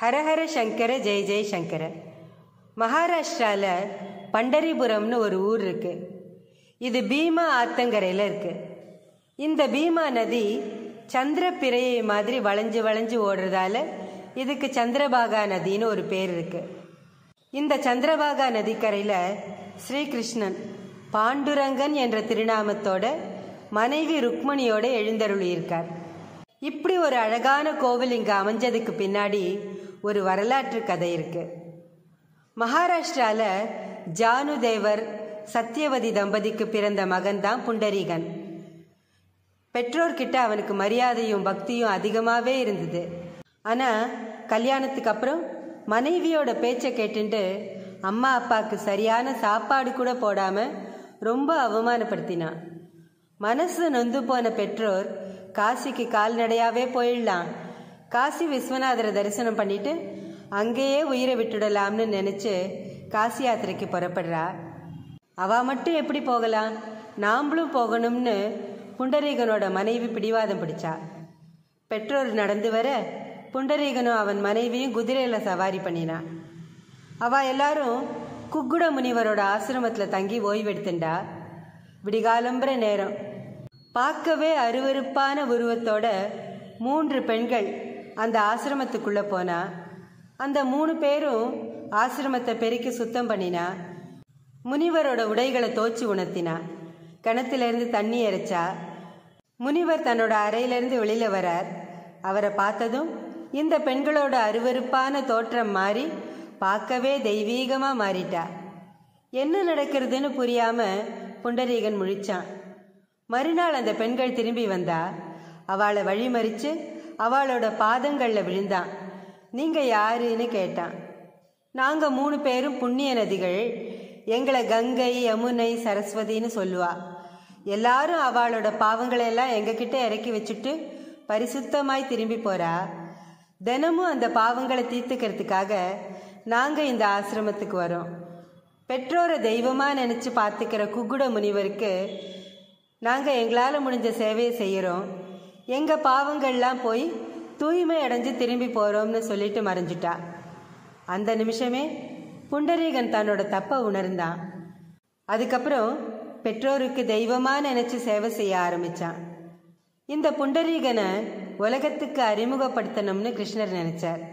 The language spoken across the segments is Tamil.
ஹரஹர சங்கர ஜெய ஜெய சங்கர மகாராஷ்டிராவில் பண்டரிபுரம்னு ஒரு ஊர் இருக்கு இது பீமா ஆத்தங்கரையில் இருக்கு இந்த பீமா நதி சந்திரப்பிரையை மாதிரி வளைஞ்சு வளைஞ்சு ஓடுறதால இதுக்கு சந்திரபாகா நதின்னு ஒரு பேர் இருக்கு இந்த சந்திரபாகா நதிக்கரையில் ஸ்ரீகிருஷ்ணன் பாண்டுரங்கன் என்ற திருநாமத்தோட மனைவி ருக்மணியோட எழுந்தருளியிருக்கார் இப்படி ஒரு அழகான கோவில் இங்கே அமைஞ்சதுக்கு பின்னாடி ஒரு வரலாற்று கதை இருக்கு மகாராஷ்டிரால ஜானு தேவர் சத்தியவதி தம்பதிக்கு பிறந்த மகன் தான் புண்டரீகன் பெற்றோர்கிட்ட அவனுக்கு மரியாதையும் பக்தியும் அதிகமாகவே இருந்தது ஆனால் கல்யாணத்துக்கு அப்புறம் மனைவியோட பேச்சை கேட்டுட்டு அம்மா அப்பாவுக்கு சரியான சாப்பாடு கூட போடாமல் ரொம்ப அவமானப்படுத்தினான் மனசு நொந்து போன பெற்றோர் காசிக்கு கால்நடையாவே போயிடலாம் காசி விஸ்வநாதரை தரிசனம் பண்ணிட்டு அங்கேயே உயிரை விட்டுடலாம்னு நினச்சி காசி யாத்திரைக்கு புறப்படுறா அவ மட்டும் எப்படி போகலாம் நாம்ளும் போகணும்னு புண்டரீகனோட மனைவி பிடிவாதம் பிடிச்சா பெற்றோர் நடந்து வர புண்டரீகனும் அவன் மனைவியும் குதிரையில் சவாரி பண்ணினான் அவ எல்லாரும் குக்குட முனிவரோட ஆசிரமத்தில் தங்கி ஓய்வெடுத்துண்டா விடிகாலம்புற நேரம் பார்க்கவே அருவருப்பான உருவத்தோட மூன்று பெண்கள் அந்த ஆசிரமத்துக்குள்ளே போனா அந்த மூணு பேரும் ஆசிரமத்தை பெருக்கி சுத்தம் பண்ணினா முனிவரோட உடைகளை தோச்சி உணர்த்தினா கிணத்திலிருந்து தண்ணி இறைச்சா முனிவர் தன்னோட அறையிலிருந்து வெளியில வரார் அவரை பார்த்ததும் இந்த பெண்களோட அருவருப்பான தோற்றம் மாறி பார்க்கவே தெய்வீகமாக மாறிட்டா என்ன நடக்கிறதுன்னு புரியாம புண்டரீகன் முழிச்சான் மறுநாள் அந்த பெண்கள் திரும்பி வந்தா அவளை வழிமறிச்சு அவளோட பாதங்களில் விழுந்தான் நீங்க யாருன்னு கேட்டான் நாங்க மூணு பேரும் புண்ணிய நதிகள் எங்களை கங்கை யமுனை சரஸ்வதின்னு சொல்லுவா எல்லாரும் அவளோட பாவங்களை எல்லாம் எங்ககிட்ட இறக்கி வச்சுட்டு பரிசுத்தமாய் திரும்பி போறா தினமும் அந்த பாவங்களை தீர்த்துக்கிறதுக்காக நாங்க இந்த ஆசிரமத்துக்கு வரோம் பெற்றோரை தெய்வமா நினைச்சு பார்த்துக்கிற குக்குட முனிவருக்கு நாங்க எங்களால முடிஞ்ச சேவையை செய்யறோம் எங்க பாவங்கள்லாம் போய் தூய்மை அடைஞ்சு திரும்பி போறோம்னு சொல்லிட்டு மறைஞ்சிட்டா அந்த நிமிஷமே புண்டரீகன் தன்னோட தப்பை உணர்ந்தான் அதுக்கப்புறம் பெற்றோருக்கு தெய்வமா நினைச்சு சேவை செய்ய ஆரம்பிச்சான் இந்த புண்டரீகனை உலகத்துக்கு அறிமுகப்படுத்தணும்னு கிருஷ்ணர் நினைச்சார்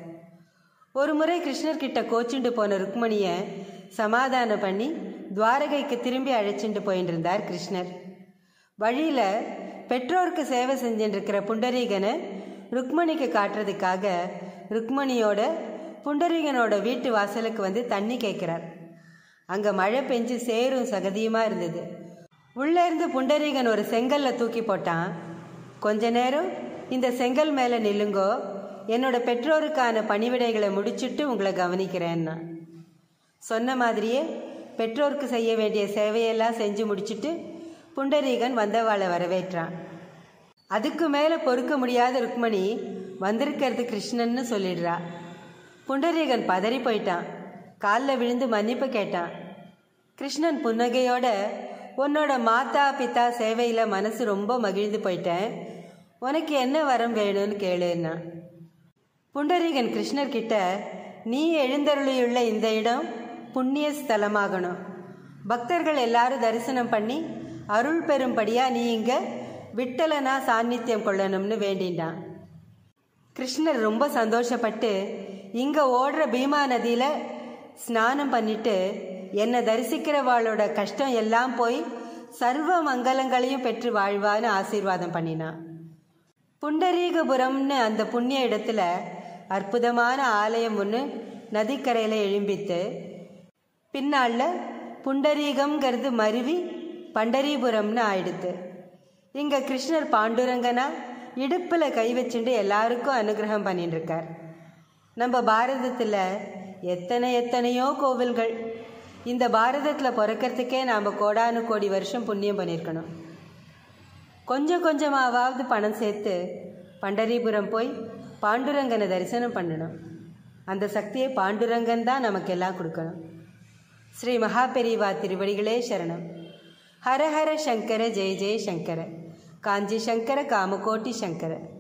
ஒரு முறை கிருஷ்ணர் கிட்ட கோச்சுண்டு போன ருக்மணியை சமாதானம் பண்ணி துவாரகைக்கு திரும்பி அழைச்சிட்டு போயிட்டு இருந்தார் கிருஷ்ணர் வழியில பெற்றோருக்கு சேவை செஞ்சுட்டு இருக்கிற புண்டரீகனை ருக்மணிக்கு காட்டுறதுக்காக ருக்மணியோட புண்டரீகனோட வீட்டு வாசலுக்கு வந்து தண்ணி கேட்கிறார் அங்க மழை பெஞ்சு சேரும் சகதியுமா இருந்தது உள்ள இருந்து புண்டரீகன் ஒரு செங்கல்ல தூக்கி போட்டான் கொஞ்ச நேரம் இந்த செங்கல் மேல நில்லுங்கோ என்னோட பெற்றோருக்கான பணிவிடைகளை முடிச்சிட்டு உங்களை கவனிக்கிறேன்னா சொன்ன மாதிரியே பெற்றோருக்கு செய்ய வேண்டிய சேவையெல்லாம் செஞ்சு முடிச்சிட்டு புண்டரீகன் வந்தவாளை வரவேற்றான் அதுக்கு மேலே பொறுக்க முடியாத ருக்மணி வந்திருக்கிறது கிருஷ்ணன்னு சொல்லிடுறா புண்டரீகன் பதறி போயிட்டான் காலில் விழுந்து மன்னிப்பு கேட்டான் கிருஷ்ணன் புன்னகையோட உன்னோட மாதா பிதா சேவையில் மனசு ரொம்ப மகிழ்ந்து போயிட்டேன் உனக்கு என்ன வரம் வேணும்னு கேளுன்னா புண்டரீகன் கிருஷ்ணர் கிட்ட நீ எழுந்தருளியுள்ள இந்த இடம் புண்ணிய ஸ்தலமாகணும் பக்தர்கள் எல்லாரும் தரிசனம் பண்ணி அருள் பெறும்படியா நீ இங்க விட்டலனா சாநித்தியம் கொள்ளணும்னு வேண்டினான் கிருஷ்ணர் ரொம்ப சந்தோஷப்பட்டு இங்க ஓடுற பீமா நதியில ஸ்நானம் பண்ணிட்டு என்னை தரிசிக்கிறவாளோட கஷ்டம் எல்லாம் போய் சர்வ மங்களங்களையும் பெற்று வாழ்வான்னு ஆசீர்வாதம் பண்ணினான் புண்டரீகபுரம்னு அந்த புண்ணிய இடத்துல அற்புதமான ஆலயம் ஒன்று நதிக்கரையில் எழும்பித்து பின்னால புண்டரீகம்ங்கிறது மருவி பண்டரிபுரம்னு ஆயிடுத்து இங்கே கிருஷ்ணர் பாண்டுரங்கனா இடுப்பில் கை வச்சுட்டு எல்லாருக்கும் அனுகிரகம் பண்ணிட்டு இருக்கார் நம்ம பாரதத்தில் எத்தனை எத்தனையோ கோவில்கள் இந்த பாரதத்தில் பிறக்கிறதுக்கே நாம் கோடானு கோடி வருஷம் புண்ணியம் பண்ணியிருக்கணும் கொஞ்சம் கொஞ்சமாவது பணம் சேர்த்து பண்டரிபுரம் போய் பாண்டுரங்கனை தரிசனம் பண்ணணும் அந்த சக்தியை பாண்டுரங்கன் தான் நமக்கு எல்லாம் கொடுக்கணும் ஸ்ரீ மகாபெரிவா திருவடிகளே சரணம் ஹர ஹர சங்கர ஜெய ஜெய சங்கர காஞ்சி சங்கர காமகோட்டி சங்கர